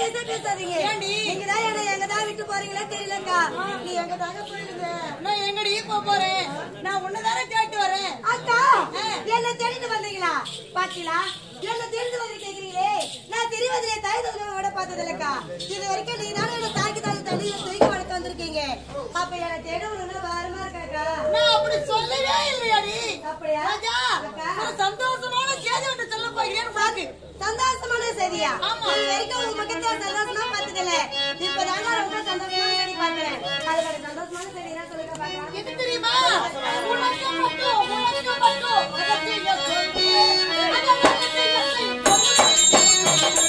பேச பேசாதீங்க ஏண்டி? நீங்க தான் என்ன எங்க தான் விட்டு போறீங்களா தெரியலக்கா நீ எங்க தாங்க போயிருங்க நான் எங்கடி போக போறேன் நான் உன்னதானே கேட்டு வரேன் அக்கா என்ன தேடிட்டு வந்தீங்களா பாத்தீங்களா என்ன தேடிட்டு வந்து கேக்குறீங்களே நான் தெரிவதிலே தாய் தகுதியை விட பார்த்தது இல்லக்கா இது வரைக்கும் நீ தானே என்ன தாக்கி தாக்கி தள்ளி தூக்கி வளர்த்து வந்திருக்கீங்க அப்ப என்ன தேட ஒரு வாரமா இருக்காக்கா நான் அப்படி சொல்லவே இல்லையாடி அப்படியா ராஜா அக்கா. ஒரு சந்தோஷமான செய்தி ஒன்று சொல்ல போகிறேன் உனக்கு சந்தோஷமான செய்தியா ஆமா. இது வரைக்கும் உங்க பக்கத்துல சந்தோஷமா பார்த்ததில்ல இப்பதாங்க ரொம்ப சந்தோஷமான செய்தி பாக்குறேன் அதுக்கு சந்தோஷமான செய்தி என்ன சொல்லுங்க பாக்கலாம் எது தெரியுமா உனக்கு மட்டும் உனக்கு மட்டும் அதை செய்ய சொல்லி அதை நான் செய்ய சொல்லி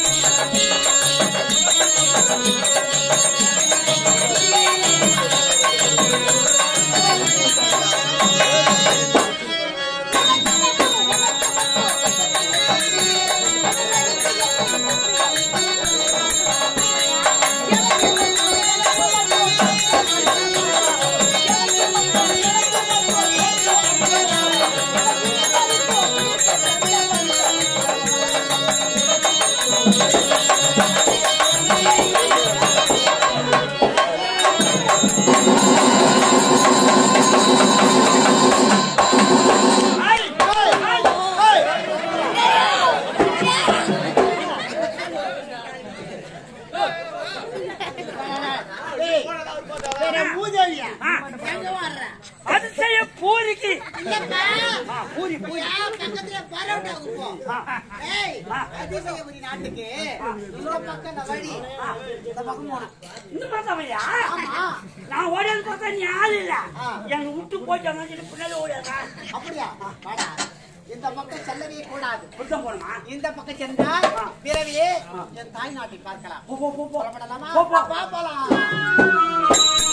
அதிசய பூரிக்கு இல்லப்பா. ஆ, பூரி பூரி ஏன் பக்கத்துல பரோட்டாவுக்கு போ. ஏய், அதிசயபுரி நாட்டுக்கு இந்த பக்கம் இந்த வழி. இந்த பக்கம் போகணும். இந்த பார்த்தவையா ஆமா. நான் ஓடியது பார்த்தா நீ ஆள் இல்ல ஆ. எங்க விட்டு போயிட்டாங்க சொல்லி பின்னாடி ஓடியாதா அப்படியா வாடா. இந்த பக்கம் செல்லவே கூடாது புத்தம் போனமா இந்த பக்கம் சென்றால் ஆ. பிறவியே என் தாய் நாட்டை பார்க்கலாம் போ போ போ போ புறப்படலாமா போ, போ. வா, போலாம்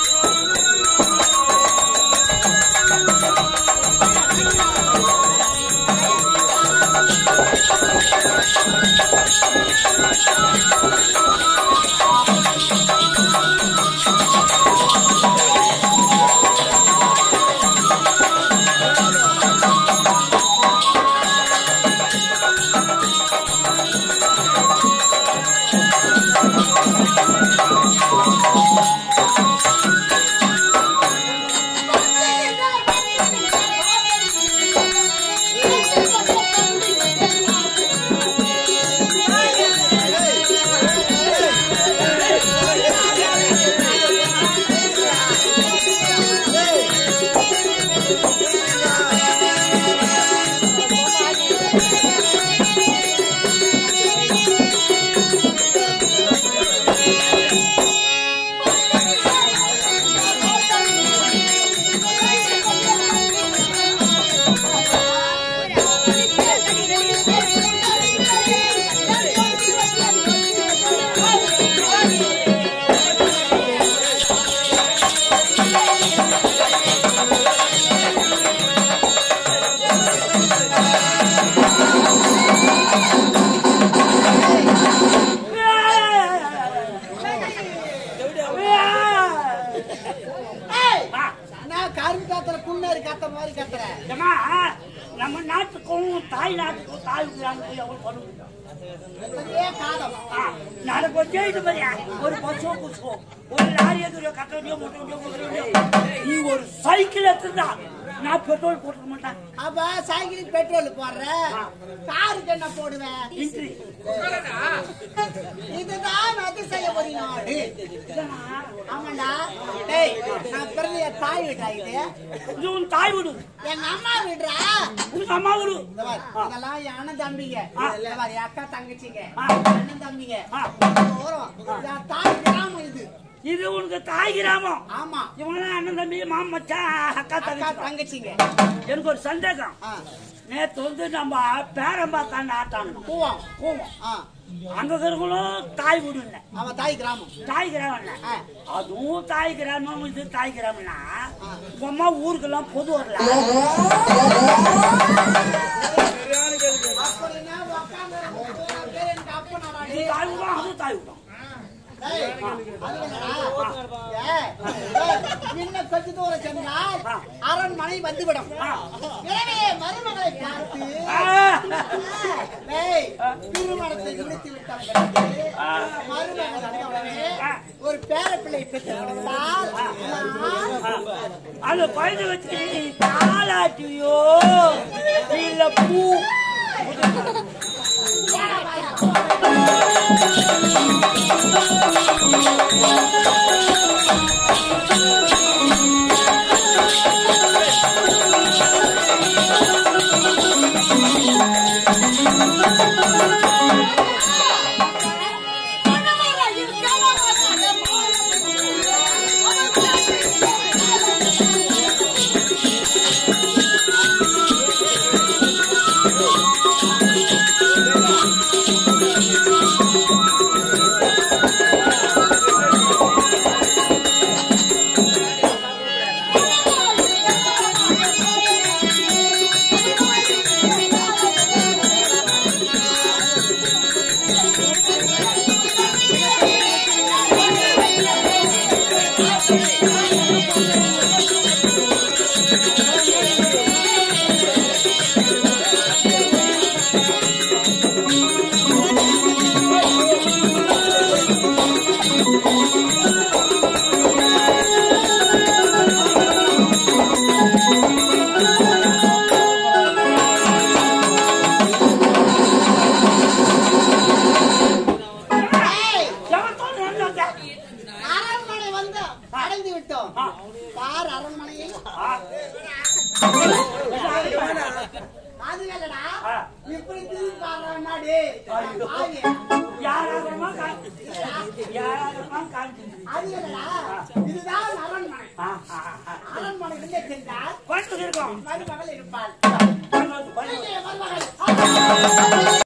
நான் கரும்பு காத்துல குன்னேறு கத்த மாதிரி கத்துறேன் ஏம்மா, நம்ம நாட்டுக்கும் தாய் நாட்டுக்கும் தாய் விடாமல் எவ்வளவு பண்ண முடியும் இப்படியே காதம் ஆ, நாளைக்கு ஒரு ஜெயிட்டு பாரியா ஒரு பஸ்ஸோ புஷ்போ ஒரு லாரி எதுவும் கட்டடியோ முட்டையோ முட்டையோ நீ ஒரு சைக்கிள் எடுத்துருந்தா நான் பெட்ரோல் போட்டுக்க மாட்டேன் அப்ப சைக்கிளுக்கு பெட்ரோல் போடுற காருக்கு என்ன போடுவேன் இன்ட்ரி இதுதான் அதிசய ஒரு நாடு ஆமாண்டா டேய் நான் பிறந்த என் தாய் வீட்டா இது இது உன் தாய் விடு எங்க அம்மா வீடுறா உனக்கு அம்மா விடு இந்த பாரு, இதெல்லாம் என் அண்ணன் தம்பிங்க ஆ. இந்த பாரு, என் அக்கா தங்கச்சிங்க ஆ. அண்ணன் தம்பிங்க ஆ. வரும் என் தாய் கிராமம் இது இது உனக்கு தாய் கிராமம் ஆமா இவங்களாம் அண்ணன் தம்பி மாமன் மச்சான் அக்கா அக்கா தங்கச்சி தங்கச்சிங்க எனக்கு ஒரு சந்தேகம் ஆ. நேத்து வந்து நம்ம பேரம் பார்த்தாண்ட ஆட்டாங்க பூவம் போவோம் ஆ. அங்க இருக்கிறவங்களும் தாய் வீடு இல்லை அவன் தாய் கிராமம் தாய் கிராமம் ஆ. அதுவும் தாய் கிராமம் இது தாய் கிராமம்னா உங்க அம்மா ஊருக்கெல்லாம் பொது வரல அப்படின்னா உக்காந்து எனக்கு அப்பனாடா இது டேய். தாய் விடும் அதுவும் தாய் விடும் டேய், அது என்னடா? ஏய், ஏய், இன்னும் கொஞ்ச தூரம் சென்றால் அரண்மனை வந்துவிடும் எனவே மருமகளை பார்த்து டேய், திருமணத்தை முடித்து விட்ட பிறகு மருமகள் வந்தவுடனே ஒரு பேரப்பிள்ளை பெற்று கொடுத்தால் நான் அந்த குழந்தை வச்சு நீ தாளாட்டியோ இல்ல பூ ஏய், ஜவத்தோடு வந்தாங்க அரண்மனை வந்து அடைந்து விட்டோம் யார் அரண்மனையை அது இல்லடா இப்படி திரும்பி பாடுற முன்னாடி ஆகிய. யாராகமா காட்டு யாராகமா காட்டு அது இல்லடா இதுதான் அரண்மனை அரண்மனை உள்ளே சென்றால் கொண்டு இருக்கோம் மருமகள் இருப்பாள் கொண்டு வந்து, கொண்டு வந்து. இங்கே மருமகள்